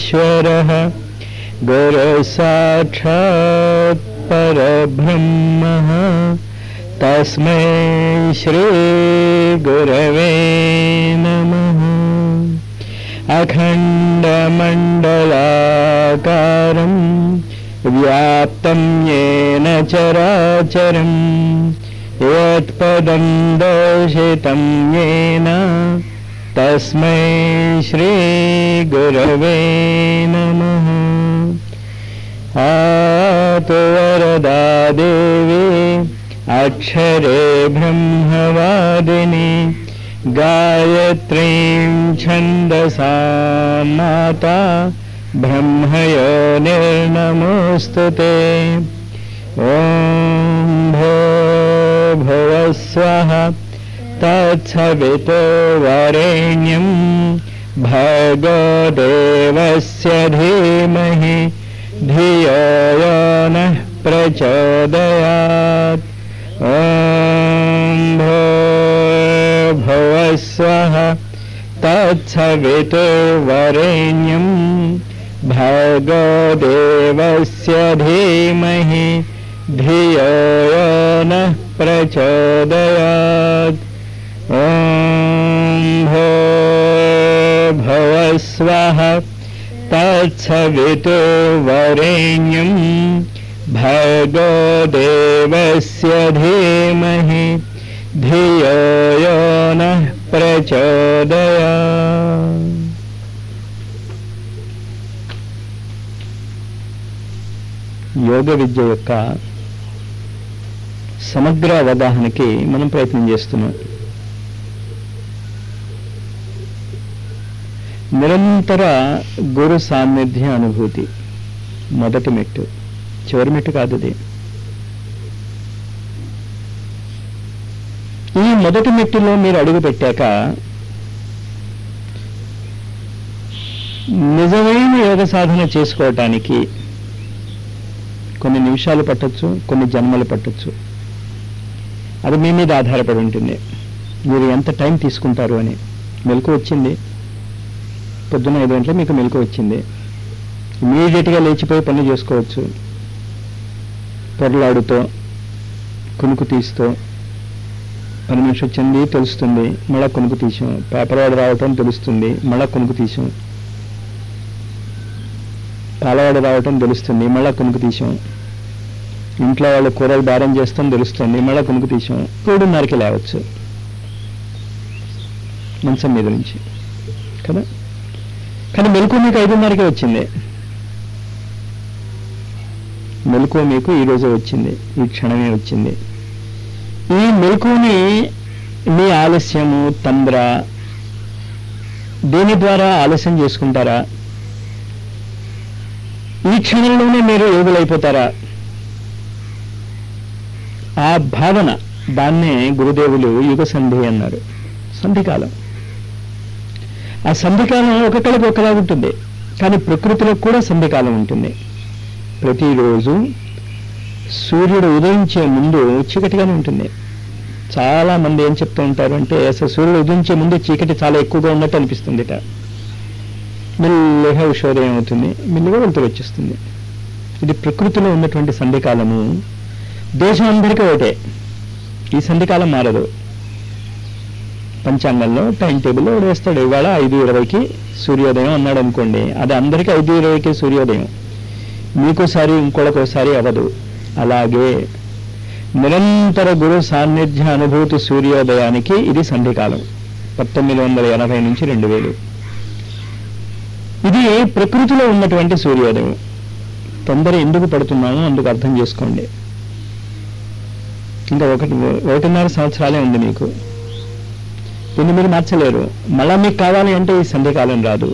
ఈశ్వరः गुरुसाक्षात् परब्रह्मः तस्मै श्रीगुरवे नमः अखण्डमण्डलाकारं व्याप्तं येन चराचरं यत्पदं दर्शितं येन तस्मै श्रीगुरवे नमः आतु वरदा देवी अक्षरे ब्रह्मवादिनी गायत्रीं छन्दसा माता ब्रह्मयो निर्नमोऽस्तु ते ॐ भो भुवः स्वः तत्सवितो वरेण्यं भर्गो देवस्य धीमहि धियो यो नः प्रचोदयात् ॐ भो भुवः स्वः तत्सवितो वरेण्यं भर्गो देवस्य धीमहि धियो यो नः प्रचोदयात् ॐ भो भुवः स्वः तत्सवितो वरेण्यं भर्गो देवस्य धीमहि धियो यो नः प्रचोदयात् యోగ విద్య యొక్క సమగ్ర అవగాహనకి మనం ప్రయత్నం చేస్తున్నాం నిరంతర గురు సాన్నిధ్య అనుభూతి మొదటి మెట్టు చివరి మెట్టు కాదు ఇది ఈ మొదటి మెట్టులో మీరు అడుగు పెట్టాక నిజమైన యోగ సాధన చేసుకోవటానికి కొన్ని నిమిషాలు పట్టొచ్చు కొన్ని జన్మలు పట్టొచ్చు అది మీ మీద ఆధారపడి ఉంటుంది మీరు ఎంత టైం తీసుకుంటారు అని మెలకు వచ్చింది పొద్దున్న ఐదు గంటల మీకు మెలకు వచ్చింది ఇమీడియట్గా లేచిపోయి పనులు చేసుకోవచ్చు పొరలాడుతో కునుకు తీస్తూ పని మనిషి వచ్చింది తెలుస్తుంది మళ్ళా కొనుక్కు తీసాం పేపర్ వాడు రావటం తెలుస్తుంది మళ్ళా కొనుక్కు తీసాం పాలవాడు రావటం తెలుస్తుంది మళ్ళా కొనుక్కు తీసాం ఇంట్లో వాళ్ళు కూరలు బేరం చేస్తాం తెలుస్తుంది మళ్ళా కొనుక్కు తీసాం ఏడున్నరకి లేవచ్చు మంచం మీద నుంచి కదా కానీ మెలకు మీకు ఐదున్నరకే వచ్చింది మెలకు మీకు ఈ రోజే వచ్చింది ఈ క్షణమే వచ్చింది ఈ మెలకుని మీ ఆలస్యము తంద్ర దేని ద్వారా ఆలస్యం చేసుకుంటారా ఈ క్షణంలోనే మీరు యోగులైపోతారా ఆ భావన దాన్నే గురుదేవులు యుగ సంధి అన్నారు సంధికాలం ఆ సంధికాలం ఒక్కొక్కరికి ఒకలా ఉంటుంది కానీ ప్రకృతిలో కూడా సంధికాలం ఉంటుంది ప్రతిరోజు సూర్యుడు ఉదయించే ముందు చీకటిగానే ఉంటుంది చాలా మంది ఏం చెప్తూ ఉంటారు అంటే అసలు సూర్యుడు ఉదయించే ముందు చీకటి చాలా ఎక్కువగా ఉన్నట్టు అనిపిస్తుందిట మెల్లిగా ఉషోదయం అవుతుంది మెల్లిగా వెళ్తూ వచ్చేస్తుంది ఇది ప్రకృతిలో ఉన్నటువంటి సంధికాలము దేశం అందరికీ ఒకటే ఈ సంధికాలం మారదు పంచాంగంలో టైం టేబుల్లో వేస్తాడు ఇవాళ ఐదు ఇరవైకి సూర్యోదయం అన్నాడు అనుకోండి అది అందరికీ ఐదు ఇరవైకి సూర్యోదయం మీకోసారి ఇంకొకసారి అవ్వదు అలాగే నిరంతర గురు సాన్నిధ్య అనుభూతి సూర్యోదయానికి ఇది సంధికాలం పంతొమ్మిది వందల ఎనభై నుంచి రెండు వేలు ఇది ప్రకృతిలో ఉన్నటువంటి సూర్యోదయం తొందర ఎందుకు పడుతున్నామో అందుకు అర్థం చేసుకోండి ఇంకా ఒకటి ఒకటిన్నర సంవత్సరాలే ఉంది మీకు దీన్ని మీరు మార్చలేరు మళ్ళా మీకు కావాలి అంటే ఈ సంధ్యకాలం రాదు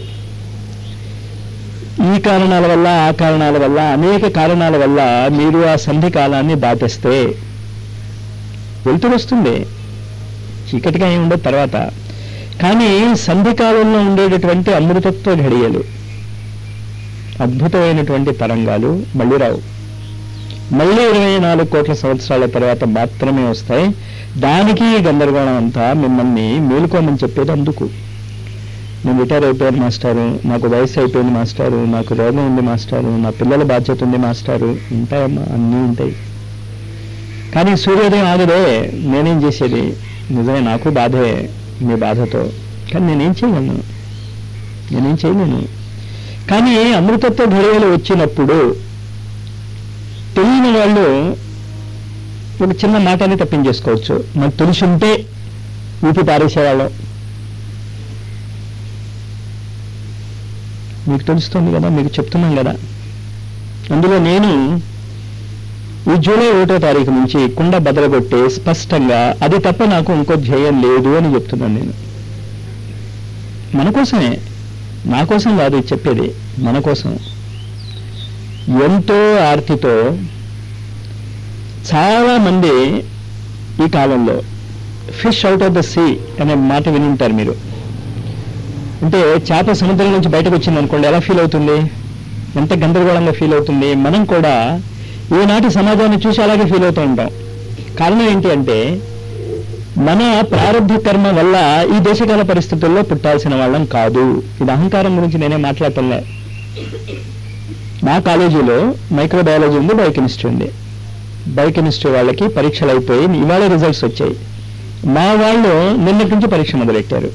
ఈ కారణాల వల్ల ఆ కారణాల వల్ల అనేక కారణాల వల్ల మీరు ఆ సంధి కాలాన్ని దాటేస్తే వెళ్తురు వస్తుంది చీకటిగా ఏమి ఉండదు తర్వాత కానీ సంధి కాలంలో ఉండేటటువంటి అమృతత్వ ఘడియలు అద్భుతమైనటువంటి తరంగాలు మళ్ళీ రావు మళ్ళీ ఇరవై నాలుగు కోట్ల సంవత్సరాల తర్వాత మాత్రమే వస్తాయి దానికి ఈ గందరగోళం అంతా మిమ్మల్ని మేలుకోమని చెప్పేది అందుకు నేను రిటైర్ అయిపోయాను మాస్టారు నాకు వయసు అయిపోయింది మాస్టారు నాకు రోగం ఉంది మాస్టారు నా పిల్లల బాధ్యత ఉంది మాస్టారు ఉంటాయమ్మా అన్నీ ఉంటాయి కానీ సూర్యోదయం ఆగదే నేనేం చేసేది నిజమే నాకు బాధే మీ బాధతో కానీ నేనేం చేయగలను నేనేం చేయలేను కానీ అమృతత్వ ఘడియలు వచ్చినప్పుడు తెలియని వాళ్ళు ఒక చిన్న మాటని తప్పించేసుకోవచ్చు నాకు తెలిసి ఉంటే ఊపి పారేసేవాళ్ళం మీకు తెలుస్తుంది కదా మీకు చెప్తున్నాం కదా అందులో నేను ఈ జూలై ఒకటో తారీఖు నుంచి కుండ బదలగొట్టి స్పష్టంగా అది తప్ప నాకు ఇంకో ధ్యేయం లేదు అని చెప్తున్నాను నేను మన కోసమే నా కోసం కాదు ఇది చెప్పేది మన కోసం ఎంతో ఆర్తితో చాలా మంది ఈ కాలంలో fish out of the sea అనే మాట విని ఉంటారు మీరు అంటే చేప సముద్రం నుంచి బయటకు వచ్చింది అనుకోండి ఎలా ఫీల్ అవుతుంది ఎంత గందరగోళంగా ఫీల్ అవుతుంది మనం కూడా ఈనాటి సమాజాన్ని చూసి అలాగే ఫీల్ అవుతూ ఉంటాం కారణం ఏంటి అంటే మన ప్రారంభ కర్మ వల్ల ఈ దేశకాల పరిస్థితుల్లో పుట్టాల్సిన వాళ్ళం కాదు ఇది అహంకారం గురించి నేనే మాట్లాడటంలే మా కాలేజీలో మైక్రోబయాలజీ ఉంది బయోకెమిస్ట్రీ ఉంది బయోకెమిస్ట్రీ వాళ్ళకి పరీక్షలు అయిపోయి ఇవాళ రిజల్ట్స్ వచ్చాయి మా వాళ్ళు నిన్నటి నుంచి పరీక్ష మొదలెట్టారు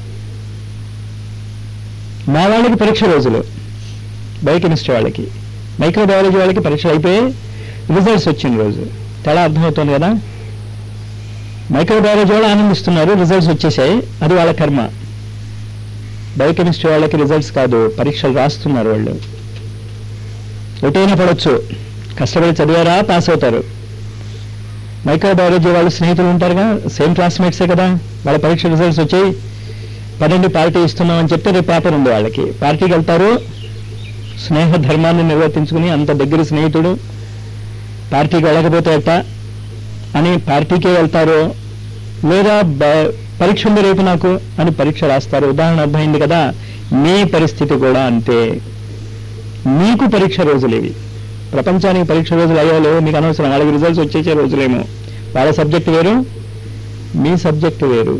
మా వాళ్ళకి పరీక్ష రోజులు బయోకెమిస్ట్రీ వాళ్ళకి మైక్రోబయాలజీ వాళ్ళకి పరీక్షలు అయిపోయి రిజల్ట్స్ వచ్చిన రోజు తేడా అర్థమవుతుంది కదా మైక్రోబయాలజీ వాళ్ళు ఆనందిస్తున్నారు రిజల్ట్స్ వచ్చేసాయి అది వాళ్ళ కర్మ బయోకెమిస్ట్రీ వాళ్ళకి రిజల్ట్స్ కాదు పరీక్షలు రాస్తున్నారు వాళ్ళు ఎటైనా పడవచ్చు కష్టపడి చదివారా పాస్ అవుతారు మైక్రోబయాలజీ వాళ్ళు స్నేహితులు ఉంటారుగా సేమ్ క్లాస్మేట్సే కదా వాళ్ళ పరీక్ష రిజల్ట్స్ వచ్చాయి పన్నెండు పార్టీ ఇస్తున్నాం అని చెప్తే రేపు పేపర్ ఉంది వాళ్ళకి పార్టీకి వెళ్తారు స్నేహ ధర్మాన్ని నిర్వర్తించుకుని అంత దగ్గర స్నేహితుడు పార్టీకి వెళ్ళకపోతే ఎట్ట అని పార్టీకే వెళ్తారు లేదా బ- పరీక్ష ఉంది రేపు నాకు అని పరీక్ష రాస్తారు ఉదాహరణ అర్థమైంది కదా మీ పరిస్థితి కూడా అంతే మీకు పరీక్ష రోజులు ఇవి ప్రపంచానికి పరీక్ష రోజులు అయ్యాలో మీకు అనవసరం వాళ్ళకి రిజల్ట్స్ వచ్చేసే రోజులేమో వాళ్ళ సబ్జెక్ట్ వేరు మీ సబ్జెక్ట్ వేరు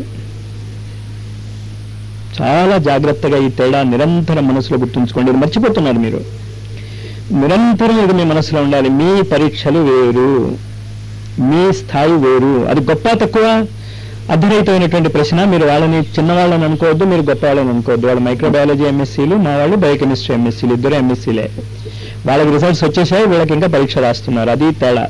చాలా జాగ్రత్తగా ఈ తేడా నిరంతరం మనసులో గుర్తుంచుకోండి ఇది మర్చిపోతున్నారు మీరు నిరంతరం ఇది మీ మనసులో ఉండాలి మీ పరీక్షలు వేరు మీ స్థాయి వేరు అది గొప్ప తక్కువ అర్ధరహితమైనటువంటి ప్రశ్న మీరు వాళ్ళని చిన్నవాళ్ళని అనుకోవద్దు మీరు గొప్ప వాళ్ళని అనుకోవద్దు వాళ్ళు మైక్రోబయాలజీ ఎంఎస్సీలు మా వాళ్ళు బయోకెమిస్ట్రీ ఎంఎస్సీలు ఇద్దరు ఎంఎస్సీలే వాళ్ళకి రిజల్ట్స్ వచ్చేసాయి వీళ్ళకి ఇంకా పరీక్ష రాస్తున్నారు అది తేడా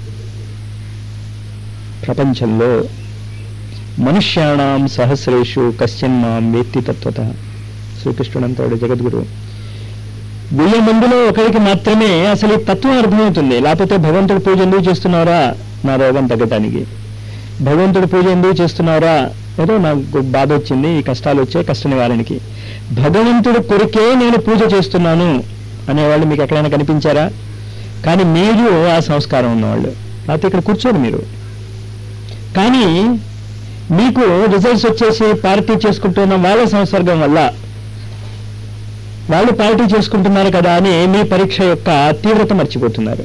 ప్రపంచంలో మనుష్యాణం సహస్రేషు కశ్చిన్ మాం వేత్తి తత్వత శ్రీకృష్ణుడంతోడు జగద్గురు వెయ్యి మందిలో ఒకరికి మాత్రమే అసలు ఈ తత్వం అర్థమవుతుంది లేకపోతే భగవంతుడి పూజ ఎందుకు చేస్తున్నారా నా రోగం తగ్గటానికి భగవంతుడి పూజ ఎందుకు చేస్తున్నారా ఏదో నాకు బాధ వచ్చింది ఈ కష్టాలు వచ్చాయి కష్ట నివారణకి భగవంతుడి కొరికే నేను పూజ చేస్తున్నాను అనేవాళ్ళు మీకు ఎక్కడైనా కనిపించారా కానీ మీరు ఆ సంస్కారం ఉన్నవాళ్ళు లేకపోతే ఇక్కడ కూర్చోరు మీరు కానీ మీకు రిజల్ట్స్ వచ్చేసి పార్టీ చేసుకుంటున్న వాళ్ళ సంసర్గం వల్ల వాళ్ళు పార్టీ చేసుకుంటున్నారు కదా అని మీ పరీక్ష యొక్క తీవ్రత మర్చిపోతున్నారు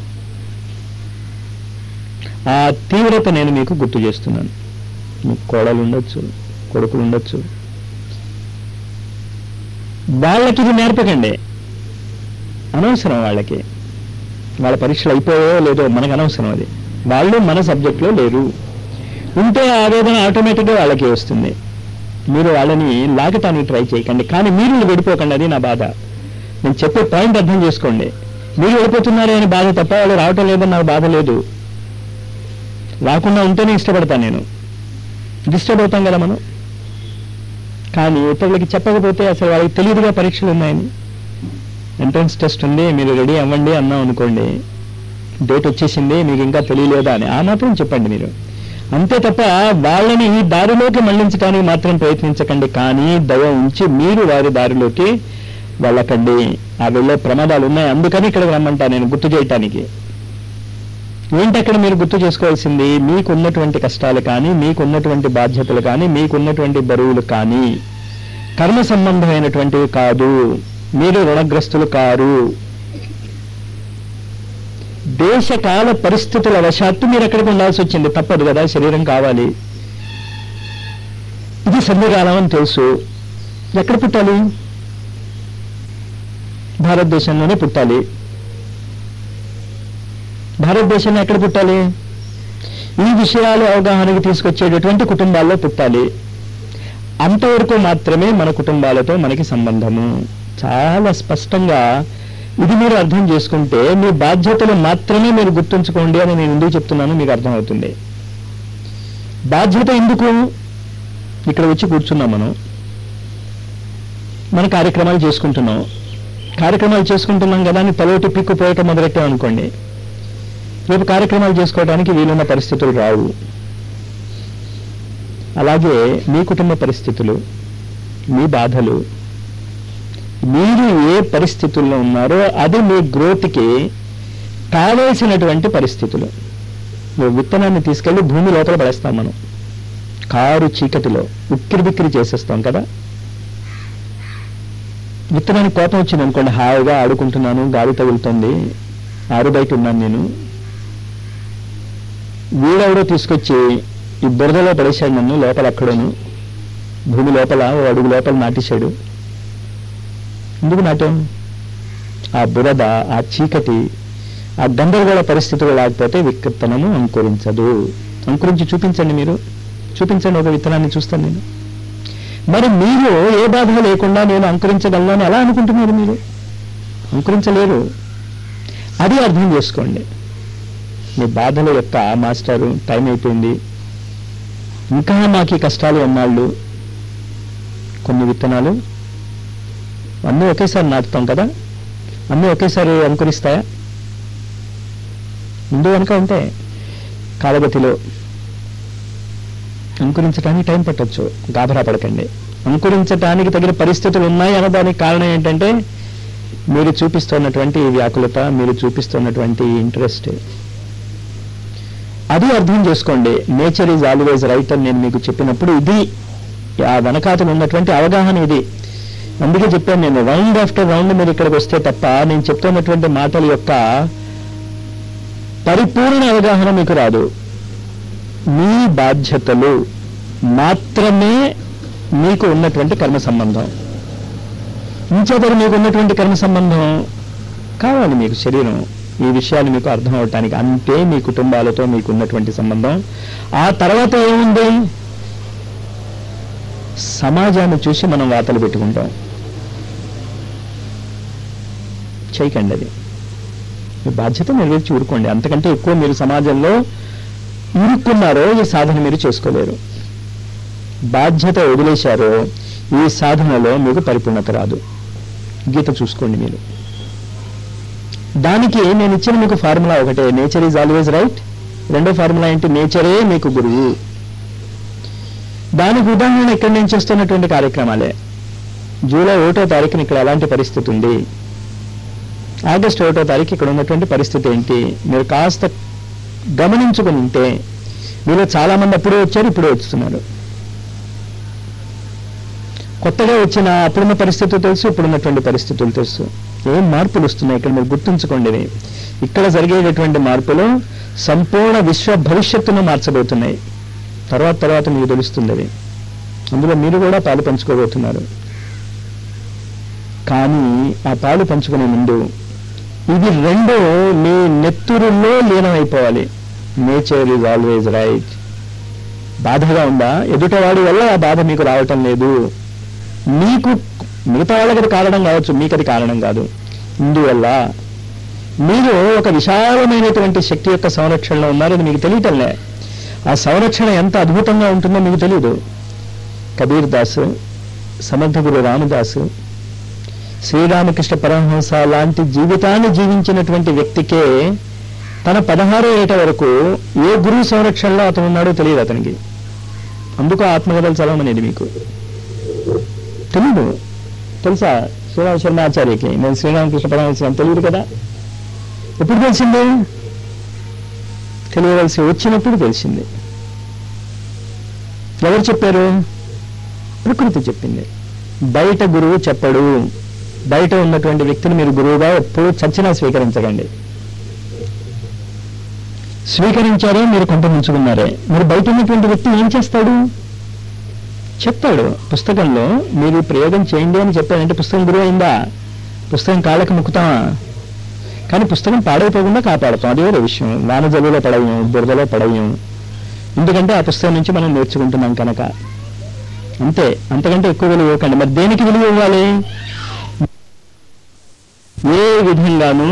ఆ తీవ్రత నేను మీకు గుర్తు చేస్తున్నాను మీకు కోడలు ఉండొచ్చు కొడుకులు ఉండొచ్చు వాళ్ళకి ఇది నేర్పకండి అనవసరం వాళ్ళకి వాళ్ళ పరీక్షలు అయిపోయో లేదో మనకు అనవసరం అది వాళ్ళు మన సబ్జెక్ట్లో లేరు ఉంటే ఆ ఆవేదన ఆటోమేటిక్గా వాళ్ళకి వస్తుంది మీరు వాళ్ళని లాగటానికి ట్రై చేయకండి కానీ మీరు వెళ్ళిపోకండి అది నా బాధ నేను చెప్పే పాయింట్ అర్థం చేసుకోండి మీరు వెళ్ళిపోతున్నారే అని బాధ తప్ప వాళ్ళు రావటం లేదని నాకు బాధ లేదు రాకుండా ఉంటేనే ఇష్టపడతాను నేను డిస్టర్బ్ అవుతాం కదా మనం కానీ ఇతరులకి చెప్పకపోతే అసలు వాళ్ళకి తెలియదుగా పరీక్షలు ఉన్నాయని ఎంట్రన్స్ టెస్ట్ ఉంది మీరు రెడీ అవ్వండి అన్నాం అనుకోండి డేట్ వచ్చేసింది మీకు ఇంకా తెలియలేదా అని ఆ మాత్రం చెప్పండి మీరు అంతే తప్ప వాళ్ళని ఈ దారిలోకి మళ్లించడానికి మాత్రం ప్రయత్నించకండి కానీ దయ ఉంచి మీరు వారి దారిలోకి వెళ్ళకండి ఆ వెళ్ళే ప్రమాదాలు ఉన్నాయి అందుకని ఇక్కడికి రమ్మంటా నేను గుర్తు చేయటానికి ఏంటి అక్కడ మీరు గుర్తు చేసుకోవాల్సింది మీకున్నటువంటి కష్టాలు కానీ మీకున్నటువంటి బాధ్యతలు కానీ మీకున్నటువంటి బరువులు కానీ కర్మ సంబంధమైనటువంటివి కాదు మీరు రుణగ్రస్తులు కారు దేశకాల పరిస్థితుల వశాత్తు మీరు ఎక్కడికి ఉండాల్సి వచ్చింది తప్పదు కదా శరీరం కావాలి ఇది సంధికాలం అని తెలుసు ఎక్కడ పుట్టాలి భారతదేశంలోనే పుట్టాలి భారతదేశంలో ఎక్కడ పుట్టాలి ఈ విషయాలు అవగాహనకి తీసుకొచ్చేటటువంటి కుటుంబాల్లో పుట్టాలి అంతవరకు మాత్రమే మన కుటుంబాలతో మనకి సంబంధము చాలా స్పష్టంగా ఇది మీరు అర్థం చేసుకుంటే మీ బాధ్యతలు మాత్రమే మీరు గుర్తుంచుకోండి అని నేను ఎందుకు చెప్తున్నానో మీకు అర్థమవుతుంది బాధ్యత ఎందుకు ఇక్కడ వచ్చి కూర్చున్నాం మనం మన కార్యక్రమాలు చేసుకుంటున్నాం కార్యక్రమాలు చేసుకుంటున్నాం కదా అని తలోటి పిక్కు పోయటం మొదలెట్టాం అనుకోండి రేపు కార్యక్రమాలు చేసుకోవడానికి వీలున్న పరిస్థితులు రావు అలాగే మీ కుటుంబ పరిస్థితులు మీ బాధలు మీరు ఏ పరిస్థితుల్లో ఉన్నారో అది మీ గ్రోత్కి కావలసినటువంటి పరిస్థితులు ఓ విత్తనాన్ని తీసుకెళ్లి భూమి లోపల పడేస్తాం మనం కారు చీకటిలో ఉక్కిరి బిక్కిరి చేసేస్తాం కదా విత్తనానికి కోపం వచ్చింది అనుకోండి హాయిగా ఆడుకుంటున్నాను గాలి తగులుతుంది ఆరు బయట ఉన్నాను నేను వీడెవడో తీసుకొచ్చి ఈ బురదలో పడేశాడు నన్ను లోపల అక్కడను భూమి లోపల ఓ అడుగు లోపల నాటేశాడు ఎందుకు నాటాం ఆ బురద ఆ చీకటి ఆ గందరగోళ పరిస్థితులు లేకపోతే విత్తనము అంకురించదు అంకురించి చూపించండి మీరు చూపించండి ఒక విత్తనాన్ని చూస్తాను నేను మరి మీరు ఏ బాధ లేకుండా నేను అంకురించగలను అని ఎలా అనుకుంటున్నారు మీరు అంకురించలేరు అది అర్థం చేసుకోండి మీ బాధల యొక్క మాస్టారు టైం అయిపోయింది ఇంకా మాకు ఈ కష్టాలు ఎన్నాళ్ళు కొన్ని విత్తనాలు అన్నీ ఒకేసారి నాటుతాం కదా అన్నీ ఒకేసారి అంకురిస్తాయా ముందు వెనుక ఉంటే కాలగతిలో అంకురించడానికి టైం పట్టొచ్చు గాబరా పడకండి అంకురించడానికి తగిన పరిస్థితులు ఉన్నాయి అన్నదానికి కారణం ఏంటంటే మీరు చూపిస్తున్నటువంటి ఈ వ్యాకులత మీరు చూపిస్తున్నటువంటి ఇంట్రెస్ట్ అది అర్థం చేసుకోండి నేచర్ ఈజ్ ఆల్వేజ్ రైట్ అని నేను మీకు చెప్పినప్పుడు ఇది ఆ వెనకాతలు ఉన్నటువంటి అవగాహన ఇది అందుకే చెప్పాను నేను రౌండ్ ఆఫ్టర్ రౌండ్ మీరు ఇక్కడికి వస్తే తప్ప నేను చెప్తున్నటువంటి మాటల యొక్క పరిపూర్ణ అవగాహన మీకు రాదు మీ బాధ్యతలు మాత్రమే మీకు ఉన్నటువంటి కర్మ సంబంధం ఇంచేతరు మీకు ఉన్నటువంటి కర్మ సంబంధం కావాలి మీకు శరీరం ఈ విషయాలు మీకు అర్థం అవటానికి అంతే మీ కుటుంబాలతో మీకు ఉన్నటువంటి సంబంధం ఆ తర్వాత ఏముంది సమాజాన్ని చూసి మనం వాతలు పెట్టుకుంటాం చేయకండి అది మీ బాధ్యత నెరవేర్చి ఊరుకోండి అంతకంటే ఎక్కువ మీరు సమాజంలో ఇరుక్కున్నారో ఈ సాధన మీరు చేసుకోలేరు బాధ్యత వదిలేశారో ఈ సాధనలో మీకు పరిపూర్ణత రాదు గీత చూసుకోండి మీరు దానికి నేను ఇచ్చిన మీకు ఫార్ములా ఒకటే నేచర్ ఈజ్ ఆల్వేజ్ రైట్ రెండో ఫార్ములా ఏంటి నేచరే మీకు గురువు దానికి ఉదాహరణ ఇక్కడ నేను చేస్తున్నటువంటి కార్యక్రమాలే జూలై ఒకటో తారీఖున ఇక్కడ ఎలాంటి పరిస్థితి ఉంది ఆగస్టు ఒకటో తారీఖు ఇక్కడ ఉన్నటువంటి పరిస్థితి ఏంటి మీరు కాస్త గమనించుకుని ఉంటే మీలో చాలా మంది అప్పుడే వచ్చారు ఇప్పుడే వస్తున్నారు కొత్తగా వచ్చిన అప్పుడున్న పరిస్థితులు తెలుసు ఇప్పుడున్నటువంటి పరిస్థితులు తెలుసు ఏం మార్పులు వస్తున్నాయి ఇక్కడ మీరు గుర్తుంచుకోండి ఇవి. ఇక్కడ జరిగేటటువంటి మార్పులు సంపూర్ణ విశ్వ భవిష్యత్తును మార్చబోతున్నాయి తర్వాత తర్వాత మీకు తెలుస్తుంది అది అందులో మీరు కూడా పాలు పంచుకోబోతున్నారు కానీ ఆ పాలు పంచుకునే ముందు ఇది రెండు మీ నెత్తురులో లీనమైపోవాలి నేచర్ ఈజ్ ఆల్వేజ్ రైట్ బాధగా ఉందా ఎదుటవాడి వల్ల ఆ బాధ మీకు రావటం లేదు మీకు మిగతా వాళ్ళకి అది కారణం కావచ్చు మీకు అది కారణం కాదు ఇందువల్ల మీరు ఒక విశాలమైనటువంటి శక్తి యొక్క సంరక్షణలో ఉన్నారని మీకు తెలియటంలే ఆ సంరక్షణ ఎంత అద్భుతంగా ఉంటుందో మీకు తెలియదు కబీర్ దాసు సమర్థ గురు రామదాసు శ్రీరామకృష్ణ పరమహంస లాంటి జీవితాన్ని జీవించినటువంటి వ్యక్తికే తన పదహారో ఏట వరకు ఏ గురువు సంరక్షణలో అతను ఉన్నాడో తెలియదు అతనికి అందుకు ఆత్మకథలు చదవమనేది మీకు తెలీదు తెలుసా శ్రీరామ శర్మ ఆచార్యకి నేను శ్రీరామకృష్ణ పరమహంస అని తెలియదు కదా ఎప్పుడు తెలిసింది తెలియవలసి వచ్చినప్పుడు తెలిసింది ఎవరు చెప్పారు ప్రకృతి చెప్పింది బయట గురువు చెప్పడు బయట ఉన్నటువంటి వ్యక్తిని మీరు గురువుగా ఎప్పుడు చచ్చినా స్వీకరించకండి స్వీకరించారే మీరు కొంత ముంచుకున్నారే మీరు బయట ఉన్నటువంటి వ్యక్తి ఏం చేస్తాడు చెప్తాడు పుస్తకంలో మీరు ఈ ప్రయోగం చేయండి అని చెప్పాడంటే పుస్తకం గురువు అయిందా పుస్తకం కాళ్ళకి ముక్కుతామా కానీ పుస్తకం పాడైపోకుండా కాపాడుతాం అది వేరే విషయం వాన జలులో పడయ్యం బురదలో పడయ్యం ఎందుకంటే ఆ పుస్తకం నుంచి మనం నేర్చుకుంటున్నాం కనుక అంతే అంతకంటే ఎక్కువ విలువ ఇవ్వకండి మరి దేనికి విలువ ఇవ్వాలి ఏ విధంగానూ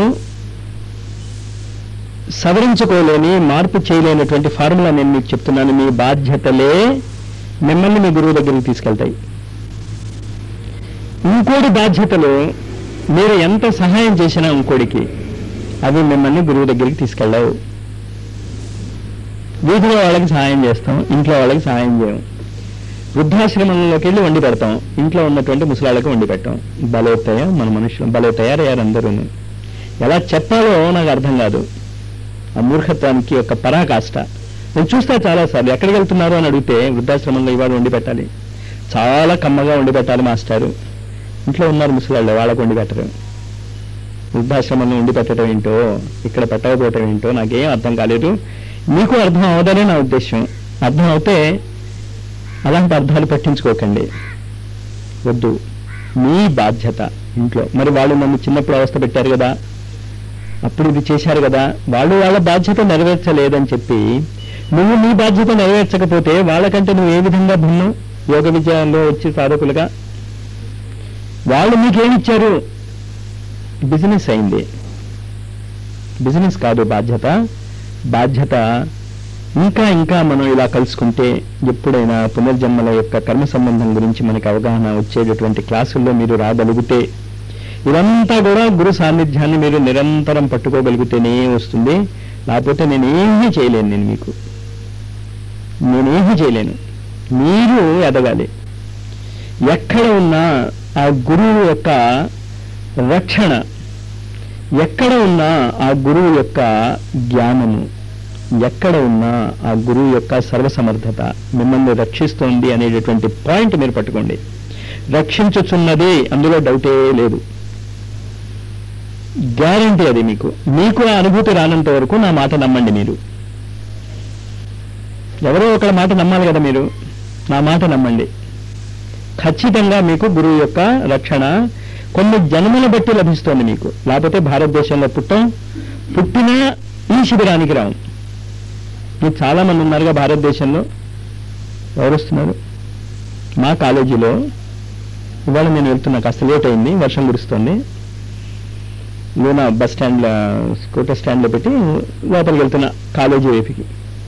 సవరించుకోలేని మార్పు చేయలేనటువంటి ఫార్ములా నేను మీకు చెప్తున్నాను మీ బాధ్యతలే మిమ్మల్ని మీ గురువు దగ్గరికి తీసుకెళ్తాయి ఇంకోటి బాధ్యతలు మీరు ఎంత సహాయం చేసినా ఇంకోడికి అవి మిమ్మల్ని గురువు దగ్గరికి తీసుకెళ్ళవు వీధిలో వాళ్ళకి సహాయం చేస్తాం ఇంట్లో వాళ్ళకి సహాయం చేయం వృద్ధాశ్రమంలోకి వెళ్ళి వండి పెడతాం ఇంట్లో ఉన్నటువంటి ముసలాళ్ళకి వండి పెట్టాం భలే తయారు మన మనుషులు భలే తయారయ్యారు అందరూ ఎలా చెప్పాలో నాకు అర్థం కాదు ఆ మూర్ఖత్వానికి ఒక పరాకాష్ట నేను చూస్తా చాలాసార్లు ఎక్కడికి వెళ్తున్నారు అని అడిగితే వృద్ధాశ్రమంలో ఇవాళ వండి పెట్టాలి చాలా కమ్మగా వండి పెట్టాలి మాస్టారు ఇంట్లో ఉన్నారు ముసలాళ్ళు వాళ్ళకు వండి పెట్టరు వృద్ధాశ్రమంలో వండి పెట్టడం ఏంటో ఇక్కడ పెట్టకపోవటం ఏంటో నాకేం అర్థం కాలేదు మీకు అర్థం అవదనే నా ఉద్దేశం అర్థం అవుతే అలాంటి అర్థాలు పట్టించుకోకండి వద్దు మీ బాధ్యత ఇంట్లో మరి వాళ్ళు నన్ను చిన్నప్పుడు అవస్థ పెట్టారు కదా అప్పుడు ఇది చేశారు కదా వాళ్ళు వాళ్ళ బాధ్యత నెరవేర్చలేదని చెప్పి నువ్వు నీ బాధ్యత నెరవేర్చకపోతే వాళ్ళకంటే నువ్వు ఏ విధంగా భిన్నం యోగ విజయంలో వచ్చి సాధకులుగా వాళ్ళు మీకేమిచ్చారు బిజినెస్ అయింది బిజినెస్ కాదు బాధ్యత బాధ్యత ఇంకా ఇంకా మనం ఇలా కలుసుకుంటే ఎప్పుడైనా పునర్జన్మల యొక్క కర్మ సంబంధం గురించి మనకి అవగాహన వచ్చేటటువంటి క్లాసుల్లో మీరు రాగలిగితే ఇదంతా కూడా గురు సాన్నిధ్యాన్ని మీరు నిరంతరం పట్టుకోగలిగితేనే వస్తుంది లేకపోతే నేను ఏమీ చేయలేను నేను మీకు నేనేమీ చేయలేను మీరు ఎదగాలి ఎక్కడ ఉన్నా ఆ గురువు యొక్క రక్షణ ఎక్కడ ఉన్నా ఆ గురువు యొక్క జ్ఞానము ఎక్కడ ఉన్నా ఆ గురువు యొక్క సర్వసమర్థత మిమ్మల్ని రక్షిస్తోంది అనేటటువంటి పాయింట్ మీరు పట్టుకోండి రక్షించుచున్నది అందులో డౌటే లేదు గ్యారంటీ అది మీకు మీకు ఆ అనుభూతి రానంత వరకు నా మాట నమ్మండి మీరు ఎవరో ఒకళ్ళ మాట నమ్మాలి కదా మీరు నా మాట నమ్మండి ఖచ్చితంగా మీకు గురువు యొక్క రక్షణ కొన్ని జన్మల బట్టి లభిస్తోంది మీకు లేకపోతే భారతదేశంలో పుట్టం పుట్టినా ఈ శిబిరానికి రావు మీరు చాలా మంది ఉన్నారుగా భారతదేశంలో ఎవరు వస్తున్నారు మా కాలేజీలో ఇవాళ నేను వెళ్తున్నా కాస్త లేట్ అయింది వర్షం కురుస్తోంది లూనా బస్ స్టాండ్లో స్కూటర్ స్టాండ్లో పెట్టి లోపలికి వెళ్తున్నా కాలేజీ వైపుకి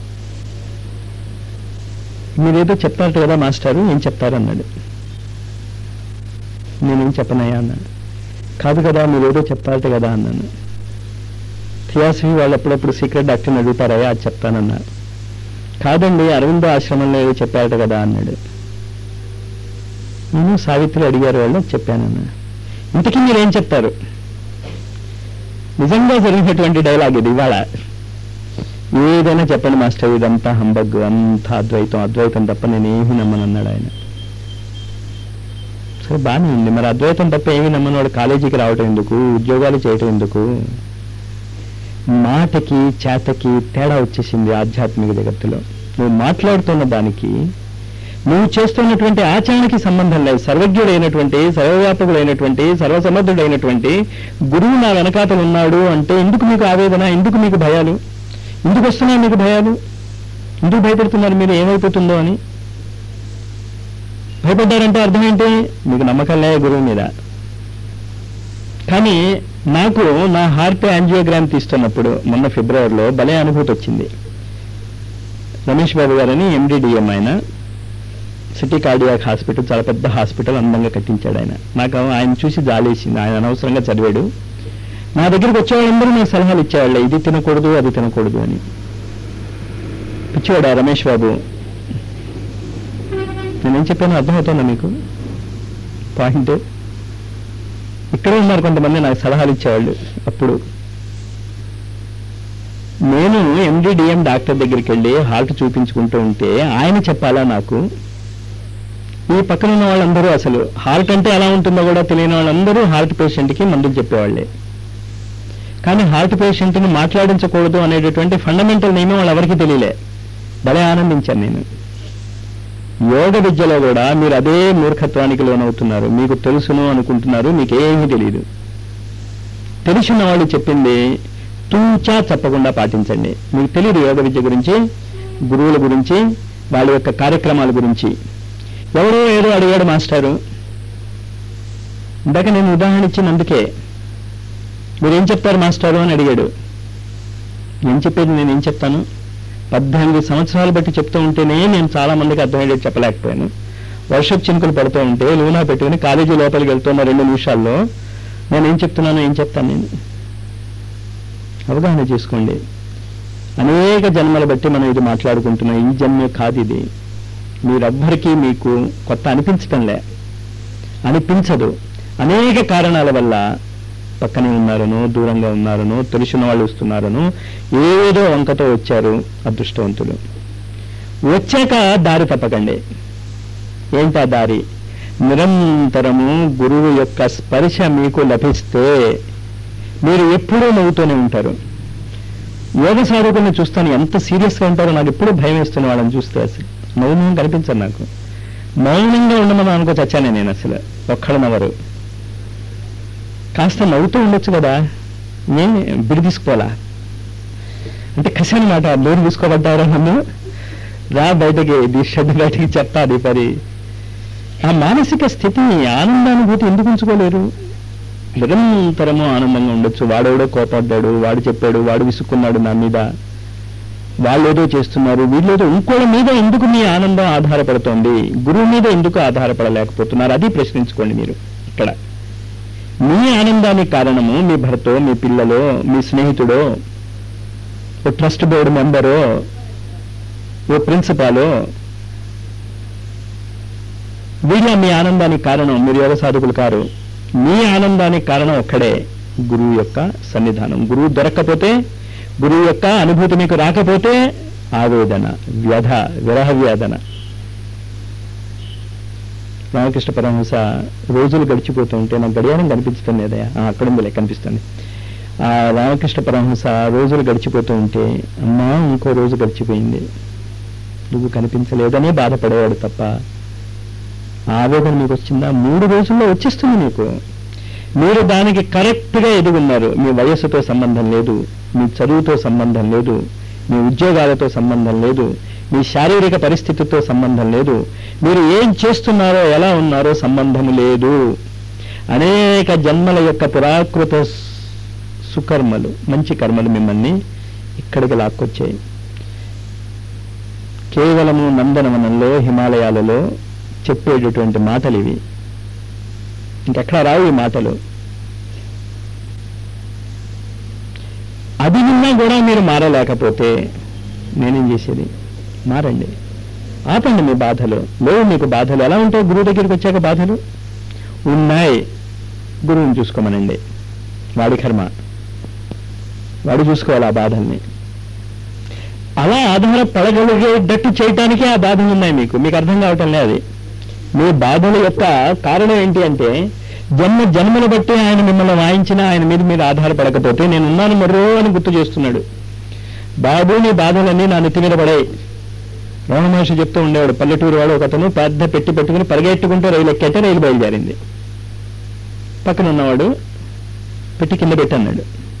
మీరేదో చెప్తారట కదా మాస్టారు ఏం చెప్తారు అన్నాడు నేనేం చెప్పనయ్యా అన్నాడు కాదు కదా మీరేదో చెప్తారట కదా అన్నాను థియాసఫీ వాళ్ళు అప్పుడప్పుడు సీక్రెట్ డాక్టర్ని అడుగుతారయ్యా అది చెప్తానన్నా కాదండి అరవిందో ఆశ్రమంలో ఏదో చెప్పారట కదా అన్నాడు నేను సావిత్రి అడిగారు వాళ్ళు చెప్పానన్నా ఇంతకీ మీరేం చెప్తారు నిజంగా జరిగినటువంటి డైలాగ్ ఇది ఇవాళ ఏదైనా చెప్పండి మాస్టర్ ఇదంతా హంబగ్ అంతా అద్వైతం అద్వైతం తప్ప నేను ఏమీ నమ్మనన్నాడు ఆయన సరే బాగానే ఉంది మరి అద్వైతం తప్ప ఏమీ నమ్మని వాడు కాలేజీకి రావటం ఎందుకు ఉద్యోగాలు చేయటం ఎందుకు మాటకి చేతకి తేడా వచ్చేసింది ఆధ్యాత్మిక జగత్తులో నువ్వు మాట్లాడుతున్న దానికి నువ్వు చేస్తున్నటువంటి ఆచరణకి సంబంధం లేదు సర్వజ్ఞుడైనటువంటి సర్వవ్యాపకుడైనటువంటి సర్వసమర్థుడైనటువంటి గురువు నా వెనకాతలు ఉన్నాడు అంటే ఎందుకు మీకు ఆవేదన ఎందుకు మీకు భయాలు ఎందుకు వస్తున్నాయి మీకు భయాలు ఎందుకు భయపడుతున్నారు మీరు ఏమైపోతుందో అని భయపడ్డారంటే అర్థం ఏంటి మీకు నమ్మకం లే గురువు మీద కానీ నాకు నా హార్ట్ యాంజియోగ్రామ్ తీస్తున్నప్పుడు మొన్న ఫిబ్రవరిలో భలే అనుభూతి వచ్చింది రమేష్ బాబు గారని ఎండిడిఎం ఆయన సిటీ కార్డియాక్ హాస్పిటల్ చాలా పెద్ద హాస్పిటల్ అందంగా కట్టించాడు ఆయన నాకు ఆయన చూసి జాలేసింది ఆయన అనవసరంగా చదివాడు నా దగ్గరికి వచ్చేవాళ్ళందరూ నాకు సలహాలు ఇచ్చేవాళ్ళే ఇది తినకూడదు అది తినకూడదు అని పిచ్చివాడా రమేష్ బాబు నేనేం చెప్పాను అర్థమవుతుందా మీకు పాయింట్ ఇక్కడే ఉన్నారు కొంతమంది నాకు సలహాలు ఇచ్చేవాళ్ళు అప్పుడు నేను ఎండిడిఎం డాక్టర్ దగ్గరికి వెళ్ళి హార్ట్ చూపించుకుంటూ ఉంటే ఆయన చెప్పాలా నాకు ఈ పక్కన ఉన్న వాళ్ళందరూ అసలు హార్ట్ అంటే ఎలా ఉంటుందో కూడా తెలియని వాళ్ళందరూ హార్ట్ పేషెంట్కి మందులు చెప్పేవాళ్ళే కానీ హార్ట్ పేషెంట్ని మాట్లాడించకూడదు అనేటటువంటి ఫండమెంటల్ నియమం వాళ్ళు ఎవరికి తెలియలే భలే ఆనందించాను నేను యోగ విద్యలో కూడా మీరు అదే మూర్ఖత్వానికి లోనవుతున్నారు మీకు తెలుసును అనుకుంటున్నారు మీకేమీ తెలియదు తెలిసిన వాళ్ళు చెప్పింది తూచా తప్పకుండా పాటించండి మీకు తెలియదు యోగ విద్య గురించి గురువుల గురించి వాళ్ళ యొక్క కార్యక్రమాల గురించి ఎవరో ఏదో అడిగాడు మాస్టారు ఇందాక నేను ఉదాహరణ ఇచ్చినందుకే మీరేం చెప్తారు మాస్టారు అని అడిగాడు ఏం చెప్పేది నేను ఏం చెప్తాను పద్దెనిమిది సంవత్సరాలు బట్టి చెప్తూ ఉంటేనే నేను చాలా మందికి అర్థమయ్యేది చెప్పలేకపోయాను వర్షపు చినుకులు పడుతూ ఉంటే లూనా పెట్టుకుని కాలేజీ లోపలికి వెళ్తున్న రెండు నిమిషాల్లో నేను ఏం చెప్తున్నానో ఏం చెప్తాను నేను అవగాహన చేసుకోండి అనేక జన్మల బట్టి మనం ఇది మాట్లాడుకుంటున్నాం ఈ జన్మే కాదు ఇది మీరెవ్వరికీ మీకు కొత్త అనిపించటంలే అనిపించదు అనేక కారణాల వల్ల పక్కనే ఉన్నారనో దూరంగా ఉన్నారనో తెలిసిన వాళ్ళు వస్తున్నారనో ఏదో వంకతో వచ్చారు అదృష్టవంతులు వచ్చాక దారి తప్పకండి ఏంటా దారి నిరంతరము గురువు యొక్క స్పర్శ మీకు లభిస్తే మీరు ఎప్పుడూ నవ్వుతూనే ఉంటారు యోగ సాధకుల్ని చూస్తాను ఎంత సీరియస్గా ఉంటారో నాకు ఎప్పుడూ భయం వేస్తున్న వాళ్ళని చూస్తే అసలు మౌనం కనిపించదు నాకు మౌనంగా ఉండమని అనుకో చచ్చానే నేను అసలు ఒక్కడనవరు కాస్త నవ్వుతూ ఉండొచ్చు కదా ఏ బిడి తీసుకోవాలా అంటే కసి అనమాట లోన్ తీసుకోబడ్డారా నన్ను రా బయటకి ఇది షెడ్ బయటకి చెప్తా అది పరి ఆ మానసిక స్థితి ఆనందానుభూతి ఎందుకు ఉంచుకోలేరు నిరంతరము ఆనందంగా ఉండొచ్చు వాడెవడో కోపడ్డాడు వాడు చెప్పాడు వాడు విసుక్కున్నాడు నా మీద వాళ్ళు ఏదో చేస్తున్నారు వీళ్ళేదో ఇంకోళ్ళ మీద ఎందుకు మీ ఆనందం ఆధారపడుతోంది గురువు మీద ఎందుకు ఆధారపడలేకపోతున్నారు అది ప్రశ్నించుకోండి మీరు ఇక్కడ మీ ఆనందానికి కారణము మీ భర్తో మీ పిల్లలో మీ స్నేహితుడో ఓ ట్రస్ట్ బోర్డు మెంబరో ఓ ప్రిన్సిపాలో వీళ్ళ మీ ఆనందానికి కారణం మీరు యోగ సాధకులు కారు మీ ఆనందానికి కారణం ఒక్కడే గురువు యొక్క సన్నిధానం గురువు దొరక్కపోతే గురువు యొక్క అనుభూతి మీకు రాకపోతే ఆవేదన వ్యధ విరహ వేదన రామకృష్ణ పరమహంస రోజులు గడిచిపోతూ ఉంటే నాకు గడియారం కనిపించడం లేదయా ఆ, అక్కడ ఉందిలే కనిపిస్తుంది ఆ రామకృష్ణ పరమహంస రోజులు గడిచిపోతూ ఉంటే అమ్మా ఇంకో రోజు గడిచిపోయింది నువ్వు కనిపించలేదనే బాధపడేవాడు తప్ప ఆవేదన మీకు వచ్చిందా మూడు రోజుల్లో వచ్చేస్తుంది మీకు మీరు దానికి కరెక్ట్గా ఎదుగున్నారు మీ వయస్సుతో సంబంధం లేదు మీ చదువుతో సంబంధం లేదు మీ ఉద్యోగాలతో సంబంధం లేదు మీ శారీరక పరిస్థితితో సంబంధం లేదు మీరు ఏం చేస్తున్నారో ఎలా ఉన్నారో సంబంధం లేదు అనేక జన్మల యొక్క పురాకృత స్- సుకర్మలు మంచి కర్మలు మిమ్మల్ని ఇక్కడికి లాక్కొచ్చాయి కేవలము నందనవనంలో హిమాలయాలలో చెప్పేటటువంటి మాటలు ఇవి ఇంకెక్కడ రావు ఈ మాటలు అది విన్నా కూడా మీరు మారలేకపోతే నేనేం చేసేది మారండి ఆపండి మీ బాధలు లేవు మీకు బాధలు ఎలా ఉంటాయి గురువు దగ్గరికి వచ్చాక బాధలు ఉన్నాయి గురువుని చూసుకోమనండి వాడి కర్మ వాడు చూసుకోవాలి ఆ బాధల్ని అలా ఆధారపడగలిగేటట్టు చేయటానికే ఆ బాధలు ఉన్నాయి మీకు మీకు అర్థం కావటం లేదు అది మీ బాధల యొక్క కారణం ఏంటి అంటే జన్మ జన్మను బట్టి ఆయన మిమ్మల్ని వాయించిన ఆయన మీద మీరు ఆధారపడకపోతే నేను ఉన్నాను మరో అని గుర్తు చేస్తున్నాడు బాబు నీ బాధలన్నీ నా నెత్తి మీద పడాయి రమణ మహర్షి చెప్తూ ఉండేవాడు పల్లెటూరు వాడు ఒకతను పెద్ద పెట్టి పెట్టుకుని పరిగెట్టుకుంటూ రైలు ఎక్కేట రైలు బయలుదేరింది పక్కన ఉన్నవాడు పెట్టి కింద పెట్టన్నాడు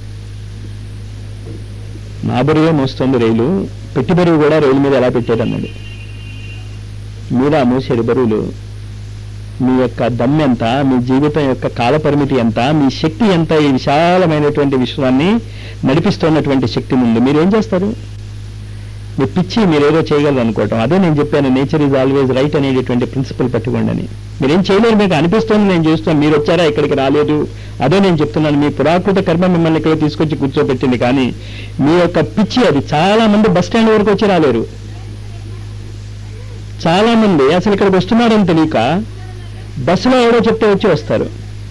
నా బరువే మోస్తుంది రైలు పెట్టి బరువు కూడా రైలు మీద ఎలా పెట్టారన్నాడు మీద మోసేడు బరువులు మీ యొక్క దమ్ ఎంత మీ జీవితం యొక్క కాలపరిమితి ఎంత మీ శక్తి ఎంత ఈ విశాలమైనటువంటి విశ్వాన్ని నడిపిస్తున్నటువంటి శక్తి ముందు మీరు ఏం చేస్తారు మీ పిచ్చి మీరేదో చేయగలరు అనుకోవటం అదే నేను చెప్పాను నేచర్ ఈజ్ ఆల్వేజ్ రైట్ అనేటటువంటి ప్రిన్సిపల్ పట్టుకోండి అని మీరేం చేయలేరు మీకు అనిపిస్తుంది నేను చేస్తాను మీరు వచ్చారా ఇక్కడికి రాలేదు అదే నేను చెప్తున్నాను మీ పురాకృత కర్మ మిమ్మల్ని ఇక్కడ తీసుకొచ్చి కూర్చోబెట్టింది కానీ మీ యొక్క పిచ్చి అది చాలా మంది బస్ స్టాండ్ వరకు వచ్చి రాలేరు చాలా మంది అసలు ఇక్కడికి వస్తున్నారని తెలియక బస్సులో ఎవడో చెప్తే వచ్చి వస్తారు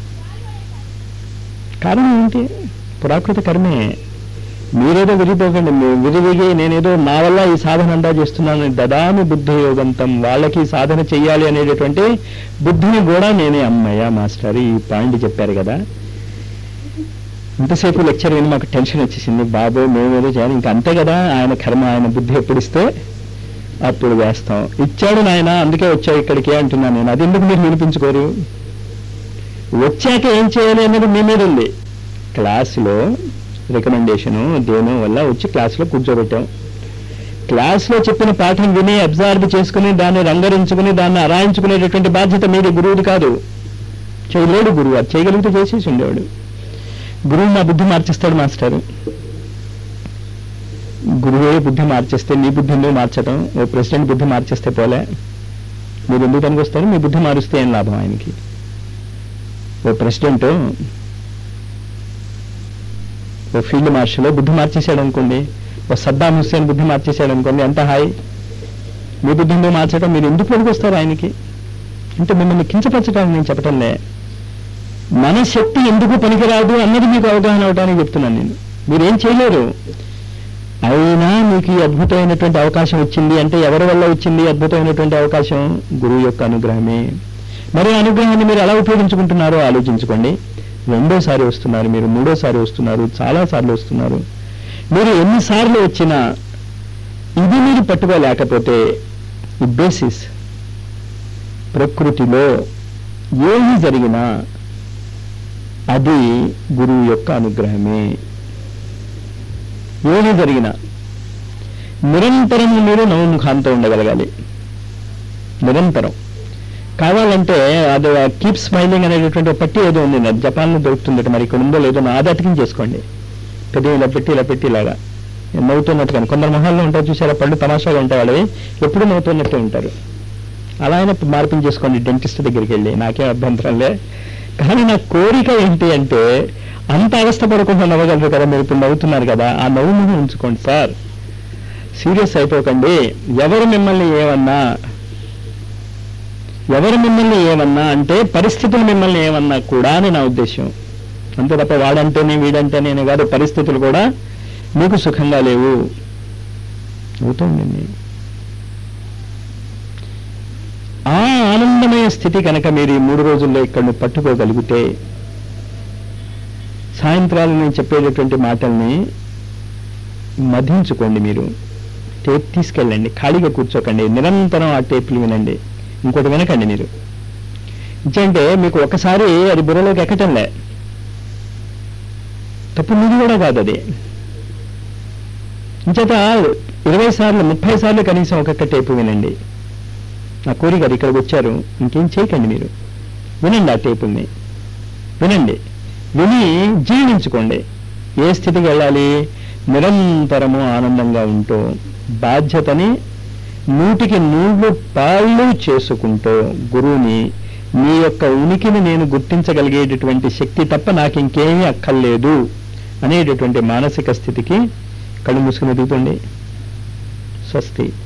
కారణం ఏంటి పురాకృత కర్మే మీరేదో విరిగిపోకండి మీ- విరివిగి నేనేదో నా వల్ల ఈ సాధన అందా చేస్తున్నాను దదామి బుద్ధి యోగంతం వాళ్ళకి ఈ సాధన చెయ్యాలి అనేటటువంటి బుద్ధిని కూడా నేనే అమ్మయ్య మాస్టర్ ఈ పాయింట్ చెప్పారు కదా ఇంతసేపు లెక్చర్ విని మాకు టెన్షన్ వచ్చేసింది బాబు మేమేదో చేయాలి ఇంకా అంతే కదా ఆయన కర్మ ఆయన బుద్ధి ఎప్పుడు ఇస్తే అప్పుడు వేస్తాం ఇచ్చాడు నాయన అందుకే వచ్చావు ఇక్కడికి అంటున్నాను నేను అది ఎందుకు మీరు వినిపించుకోరు వచ్చాక ఏం చేయాలి అన్నది మీ మీద ఉంది క్లాసులో రికమెండేషను దేనో వల్ల వచ్చి క్లాసులో కూర్చోబెట్టాం క్లాస్లో చెప్పిన పాఠం విని అబ్జర్వ్ చేసుకుని దాన్ని రంగరించుకుని దాన్ని అరాయించుకునేటటువంటి బాధ్యత మీది గురువుది కాదు చేయలేడు గురువు అది చేయగలిగితే చేసేసి ఉండేవాడు గురువు నా బుద్ధి మార్చేస్తాడు మాస్టారు గురువే బుద్ధి మార్చేస్తే నీ బుద్ధి ఎందుకు మార్చడం ఓ ప్రెసిడెంట్ బుద్ధి మార్చేస్తే పోలే మీరు ఎందుకు పనికొస్తారు మీ బుద్ధి మారుస్తే ఏం లాభం ఆయనకి ఓ ప్రెసిడెంట్ ఓ ఫీల్డ్ మార్షల్ బుద్ధి మార్చేశాడు అనుకోండి ఓ సద్దాం హుస్సేన్ బుద్ధి మార్చేశాడు అనుకోండి ఎంత హాయ్ మీ బుద్ధి ఎందుకు మార్చడం మీరు ఎందుకు పనికొస్తారు ఆయనకి అంటే మిమ్మల్ని కించపరచడానికి నేను చెప్పటంలే మన శక్తి ఎందుకు పనికిరాదు అన్నది మీకు అవగాహన అవడానికి చెప్తున్నాను నేను మీరేం చేయలేరు అయినా మీకు ఈ అద్భుతమైనటువంటి అవకాశం వచ్చింది అంటే ఎవరి వల్ల వచ్చింది ఈ అద్భుతమైనటువంటి అవకాశం గురువు యొక్క అనుగ్రహమే మరి ఆ అనుగ్రహాన్ని మీరు ఎలా ఉపయోగించుకుంటున్నారో ఆలోచించుకోండి రెండోసారి వస్తున్నారు మీరు మూడోసారి వస్తున్నారు చాలా సార్లు వస్తున్నారు మీరు ఎన్నిసార్లు వచ్చినా ఇది మీరు పట్టుకోలేకపోతే ఈ బేసిస్ ప్రకృతిలో ఏమి జరిగినా అది గురువు యొక్క అనుగ్రహమే ఏమి జరిగినా నిరంతరం మీరు నవముఖాంతో ఉండగలగాలి నిరంతరం కావాలంటే అది కీప్ స్మైలింగ్ అనేటటువంటి ఒక పట్టి ఏదో ఉంది నాకు జపాన్లో దొరుకుతుంది మరి ఇక్కడ ఉందో లేదో అది అతికించేసుకోండి పెద్ద ఇలా పెట్టి ఇలా పెట్టి ఇలాగా నవ్వుతున్నట్టు కానీ కొందరు మొహాల్లో ఉంటారు చూసారా పళ్ళు తమాషాగా ఉంటాయి వాళ్ళవి ఎప్పుడు నవ్వుతున్నట్టు ఉంటారు అలా అయినా మార్పించేసుకోండి డెంటిస్ట్ దగ్గరికి వెళ్ళి నాకేం అభ్యంతరం లే కానీ నా కోరిక ఏంటి అంటే అంత అవస్థ పడకుండా నవ్వగలరు కదా మీరు ఇప్పుడు నవ్వుతున్నారు కదా ఆ నవ్వు మొహం ఉంచుకోండి సార్ సీరియస్ అయిపోకండి ఎవరు మిమ్మల్ని ఏమన్నా ఎవరు మిమ్మల్ని ఏమన్నా అంటే పరిస్థితులు మిమ్మల్ని ఏమన్నా కూడా అని నా ఉద్దేశం అంతే తప్ప వాడంటేనే వీడంటేనే కాదు పరిస్థితులు కూడా మీకు సుఖంగా లేవు అవుతుందండి ఆ ఆనందమయ స్థితి కనుక మీరు ఈ మూడు రోజుల్లో ఇక్కడ పట్టుకోగలిగితే సాయంత్రాలు నేను చెప్పేటటువంటి మాటల్ని మధించుకోండి మీరు టేప్ తీసుకెళ్ళండి ఖాళీగా కూర్చోకండి నిరంతరం ఆ టేపులు వినండి ఇంకోటి వినకండి మీరు ఇంకంటే మీకు ఒకసారి అది బుర్రలోకి ఎక్కటంలే తప్పు మీది కూడా కాదు అది ఇంచేత ఇరవై సార్లు ముప్పై సార్లు కనీసం ఒక్కొక్క టేపు వినండి నా కోరిక అది ఇక్కడికి వచ్చారు ఇంకేం చేయకండి మీరు వినండి ఆ టేపుల్ని వినండి విని జీవించుకోండి ఏ స్థితికి వెళ్ళాలి నిరంతరము ఆనందంగా ఉంటూ బాధ్యతని నూటికి నూళ్ళు పాళ్ళు చేసుకుంటూ గురువుని మీ యొక్క ఉనికిని నేను గుర్తించగలిగేటటువంటి శక్తి తప్ప నాకు ఇంకేమీ అక్కర్లేదు అనేటటువంటి మానసిక స్థితికి కళ్ళు మూసుకుని దిగుతుంది స్వస్తి